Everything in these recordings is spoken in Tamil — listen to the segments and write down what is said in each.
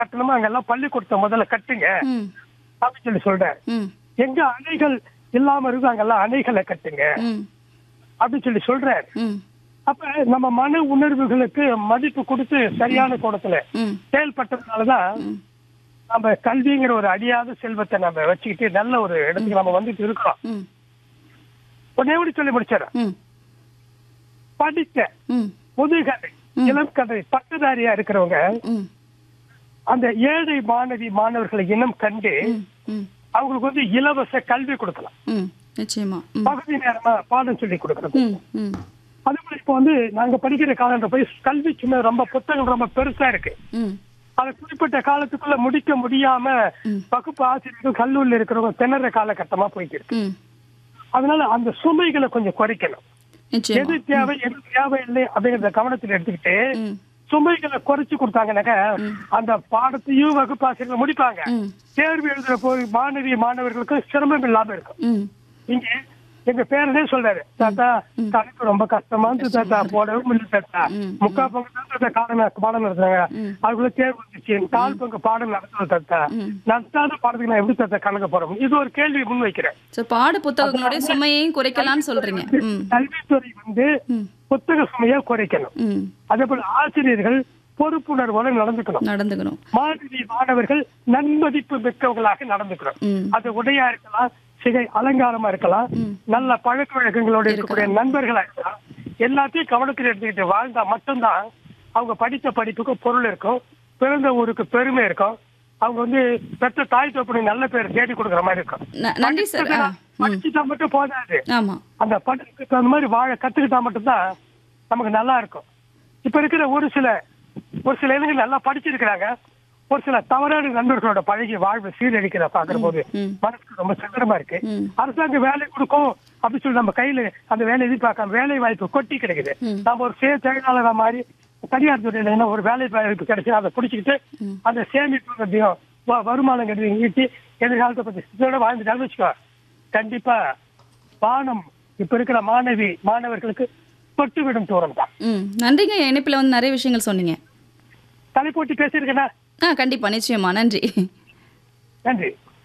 கட்டணுமோ அங்கெல்லாம் பள்ளிக்கூடத்தை முதல்ல கட்டுங்க ம் அப்படின்னு சொல்லி சொல்றாரு ம் எங்க அணைகள் இல்லாம இருக்கு அங்கெல்லாம் அணைகளை கட்டுங்க ம் அப்படின்னு சொல்லி சொல்றாரு ம் அப்ப நம்ம மன உணர்வுகளுக்கு மதிப்பு கொடுத்து சரியான கோணத்துல ம் செயல்பட்டதுனாலதான் ம். நம்ம கல்விங்கிற ஒரு அழியாத செல்வத்தை நம்ம வச்சுக்கிட்டு நல்ல ஒரு இடத்துக்கு நம்ம வந்துட்டு இருக்கிறோம் ம் ஒன்னே எப்படி சொல்லி முடிச்சிடறேன் ம் படிக்க ம் முதுகதை இளம் கதை பட்டதாரியா இருக்கிறவங்க ம் அந்த ஏழை மாணவி மாணவர்களை இனம் கண்டு ம் ம் அவங்களுக்கு வந்து இலவச கல்வி கொடுக்கலாம் ம் நிச்சயமா ம் பகுதி நேரமா பாடம் சொல்லி கொடுக்கறது ம் ம் அதே மாதிரி இப்போ வந்து நாங்க படிக்கிற காலத்துல போய் கல்வி சும்மா ரொம்ப புத்தகம் ரொம்ப பெருசா இருக்கு ம் அதை குறிப்பிட்ட காலத்துக்குள்ள முடிக்க முடியாம ம். வகுப்பு ஆசிரியர்கள் கல்லூரியில் இருக்கிறவங்க திணற காலகட்டமா போயிட்டு இருக்கு ம் அதனால அந்த சுமைகளை கொஞ்சம் குறைக்கணும் எது நிச்சயமா தேவை எது தேவையில்லை அப்படிங்கறத கவனத்தில் எடுத்துக்கிட்டு ம் சுமைகளை குறைச்சு கொடுத்தாங்கன்னாக்க அந்த பாடத்தையும் வகுப்பாசிரியர்கள் முடிப்பாங்க ம் தேர்வு எழுதுற போய் மாணவி மாணவர்களுக்கு சிரமம் இல்லாம இருக்கும் ம் இங்க எங்க பேரனே சொல்றாரு தாத்தா கணக்கு ரொம்ப கஷ்டமா இருந்து தாத்தா போடவும் முடியல தாத்தா ம். முக்கா பங்கு தான் தாத்தா காலம் பாடம் நடத்துறாங்க அதுக்குள்ள தேர்வு வந்துச்சு கால் பங்கு பாடம் நடத்தணும் தாத்தா நடத்தாத பாடத்துக்கு நான் எப்படி தாத்தா கணக்கு போறோம் இது ஒரு கேள்வி முன் வைக்கிறேன் ஸோ பாட புத்தகங்களுடைய சுமையையும் குறைக்கலாம்னு சொல்றீங்க ம் கல்வித்துறை வந்து ம் புத்தக சுமையை குறைக்கணும் ம் அதே போல ஆசிரியர்கள் பொறுப்புணர்வோட நடந்துக்கணும் நடந்துக்கணும் மாணவி மாணவர்கள் நன்மதிப்பு மிக்கவர்களாக நடந்துக்கணும் ம் அது உடையா இருக்கலாம் சிகை அலங்காரமா இருக்கலாம் நல்ல பழக்க வழக்கங்களோட இருக்கக்கூடிய நண்பர்களா இருக்கலாம் எல்லாத்தையும் கவனத்தில் எடுத்துக்கிட்டு வாழ்ந்தா மட்டும்தான் அவங்க படித்த படிப்புக்கு பொருள் இருக்கும் பிறந்த ஊருக்கு பெருமை இருக்கும் அவங்க வந்து பெற்ற தாய் தோப்பனை நல்ல பேர் தேடி கொடுக்குற மாதிரி இருக்கும் ந- நன்றி சார் ஆ ம் படிச்சுட்டா மட்டும் போதாது ஆமா அந்த படிப்புக்கு அந்த மாதிரி வாழ கத்துக்கிட்டா மட்டும்தான் நமக்கு நல்லா இருக்கும் இப்ப இருக்கிற ஒரு சில ஒரு சில இளைஞர்கள் நல்லா படிச்சிருக்கிறாங்க ஒரு சில தவறான நண்பர்களோட பழகி வாழ்வை சீரழிக்கிற பாக்குற போது ம். மனசுக்கு ரொம்ப சங்கடமா இருக்கு ம். அரசாங்கம் வேலை கொடுக்கும் அப்படின்னு சொல்லி நம்ம கையில அந்த வேலை எதிர்பார்க்காம வேலை வாய்ப்பு கொட்டி கிடைக்குது ம். நம்ம ஒரு சுய தொழிலாளரா மாதிரி தனியார் துறையில என்ன ஒரு வேலை வாய்ப்பு கிடைச்சு அதை பிடிச்சிக்கிட்டு அந்த சேமிப்புங்கிறதையும் வ- வருமானங்கிறதையும் ஈட்டி எதிர்காலத்தை பத்தி இதோட வாழ்ந்துட்டாலும் வச்சுக்கோ கண்டிப்பா வானம் இப்ப இருக்கிற மாணவி மாணவர்களுக்கு தொட்டுவிடும் தூரம் தான் ம் நன்றிங்க இணைப்பில் வந்து நிறைய விஷயங்கள் சொன்னீங்க தலைப்போட்டி பேசியிருக்கேனா ஆ கண்டிப்பா நிச்சயமா நன்றி நன்றி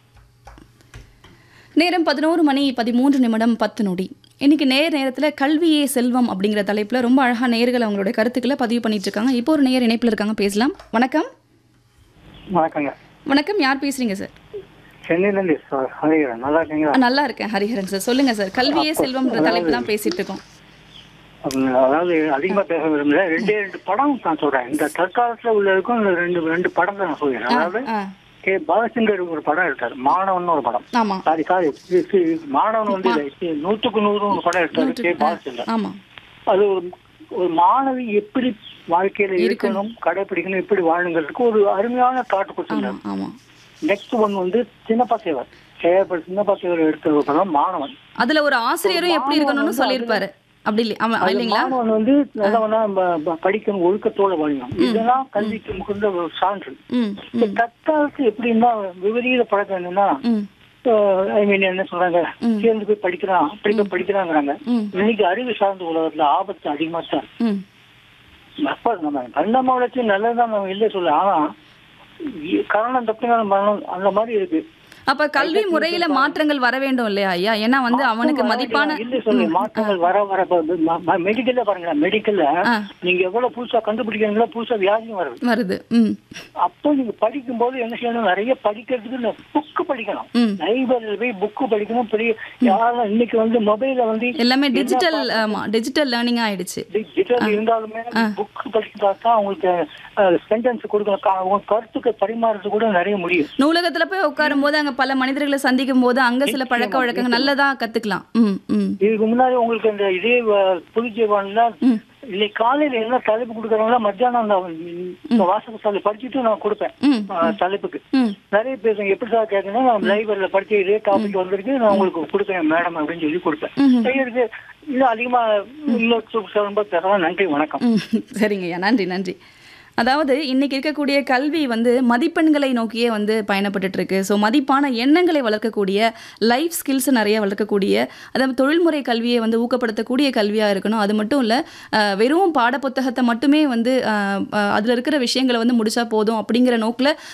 நேரம் பதினோரு மணி பதிமூன்று நிமிடம் பத்து நொடி இன்னைக்கு நேர் நேரத்தில் கல்வியே செல்வம் அப்படிங்கிற தலைப்பில் ரொம்ப அழகாக நேர்கள் அவங்களுடைய கருத்துக்களை பதிவு பண்ணிட்டு இருக்காங்க இப்போ ஒரு நேர் இணைப்பில் இருக்காங்க பேசலாம் வணக்கம் வணக்கங்க வணக்கம் யார் பேசுறீங்க சார் சென்னையிலேருந்து சார் ஹரிகரன் நல்லா இருக்கீங்களா ஆ, நல்லா இருக்கேன் ஹரிஹரன் சார் சொல்லுங்க சார் கல்வியே செல்வம்ன்ற தலைப்பு தான் பேசிட்டு இருக்கோம் உம், அதாவது அதிகமா பேச விரும்பல ரெண்டே ரெண்டு படம் நான் சொல்றேன் இந்த தற்காலத்துல உள்ளதுக்கும் இந்த ரெண்டு ரெண்டு படம் தான் நான் சொல்றேன் அதாவது ஆ கே பாலச்சந்தர் ஒரு படம் எடுத்தாரு மாணவன் ஒரு படம் ஆமா சாரி சாரி மாணவன் வந்து இல்ல, இது நூத்துக்கு நூறு ஒரு படம் எடுத்தாரு கே பாலச்சந்தர் ஆமா அது ஒரு ஒரு மாணவி எப்படி வாழ்க்கையில இருக்கணும் கடைபிடிக்கணும் எப்படி வாழணுங்கிறதுக்கு ஒரு அருமையான காட்டு ஆமா கொடுத்துருந்தாரு ஆமா நெக்ஸ்ட் ஒன் வந்து சின்னப்பா சேவர் சேவர் சின்னப்பா சேவர் எடுத்த ஒரு படம் மாணவன் அதுல ஒரு ஆசிரியரும் எப்படி இருக்கணும்னு சொல்லியிருப்பாரு அப்படி இல்லை ஆமா அது இல்லைங்களா மாணவன் வந்து நல்லவனா ப- ப- படிக்கணும் ஒழுக்கத்தோட வாழணும் இதெல்லாம் கல்விக்கு முக்கிய ஒரு சான்று ம் இந்த தற்காலத்து எப்படின்னா விபரீத பழக்கம் என்னன்னா ம் ஐ மீன் என்ன சொல்றாங்க சேர்ந்து போய் படிக்கிறான் அப்படி போய் படிக்கிறாங்கிறாங்க ம். இன்னைக்கு அறிவு சார்ந்த உலகத்துல ஆபத்து அதிகமா தான் ம் அப்ப நம்ம பரிணாம வளர்ச்சி நல்லதுதான் நம்ம இல்லை சொல்ல ஆனா இ- காரணம் தப்பினாலும் மரணம் அந்த மாதிரி இருக்கு அப்ப கல்வி முறையில மாற்றங்கள் வர வேண்டும் இல்லையா ஐயா ஏன்னா வந்து அவனுக்கு மதிப்பான இல்ல சொல்லு மாற்றங்கள் வர வர மெடிக்கல்ல பாருங்களேன் மெடிக்கல்ல ஆ. நீங்க எவ்வளவு புதுசா கண்டுபிடிக்கிறீங்களோ புதுசா வியாதியும் வருது வருது ம் அப்போ நீங்க படிக்கும் போது என்ன செய்யணும் நிறைய படிக்கிறதுக்கு புக்கு படிக்கணும் ம். லைப்ரரியில போய் புக்கு படிக்கணும் பெரிய யாரும் இன்னைக்கு வந்து மொபைல்ல வந்து எல்லாமே டிஜிட்டல் ஆமா டிஜிட்டல் லேர்னிங் ஆயிடுச்சு டிஜிட்டல் இருந்தாலுமே புக் படிக்கிறதா தான் அவங்களுக்கு சென்டென்ஸ் கொடுக்கணும் கா- அவங்க கருத்துக்கு பரிமாறுறது கூட நிறைய முடியும் நூலகத்துல போய் உட்காரும் போது அங்க பல மனிதர்களை சந்திக்கும் போது அங்க சில பழக்க வழக்கங்கள் நல்லதா கத்துக்கலாம் ம் ம் இதுக்கு முன்னாடி உங்களுக்கு இந்த இதே அஹ், புதுஜீவன்ல ம். இன்னைக்கு காலையில என்ன தலைப்பு கொடுக்குறாங்களோ மத்தியானம் அந்த இந்த வாசக சாலை படிச்சுட்டு நான் கொடுப்பேன் ம் அஹ், தலைப்புக்கு ம் நிறைய பேர் எப்படி சார் கேட்கணும்னா நான் லைப்ரரியில படிச்சு இதே டாபிக் வந்திருக்கு நான் உங்களுக்கு கொடுப்பேன் மேடம் அப்படின்னு சொல்லி கொடுப்பேன் ம்ஹும். செய்யறது இன்னும் அதிகமா இன்னொரு சொல்லும்போது பேசலாம் நன்றி வணக்கம் ம் சரிங்கய்யா நன்றி நன்றி அதாவது இன்னைக்கு இருக்கக்கூடிய கல்வி வந்து மதிப்பெண்களை நோக்கியே வந்து பயணப்பட்டுட்டு இருக்கு ஸோ மதிப்பான எண்ணங்களை வளர்க்கக்கூடிய லைஃப் ஸ்கில்ஸ் நிறைய வளர்க்கக்கூடிய அதாவது தொழில்முறை கல்வியை வந்து ஊக்கப்படுத்தக்கூடிய கல்வியாக இருக்கணும் அது மட்டும் இல்லை வெறும் பாடப்புத்தகத்தை மட்டுமே வந்து அதில் இருக்கிற விஷயங்களை வந்து முடிச்சா போதும் அப்படிங்கிற நோக்கில்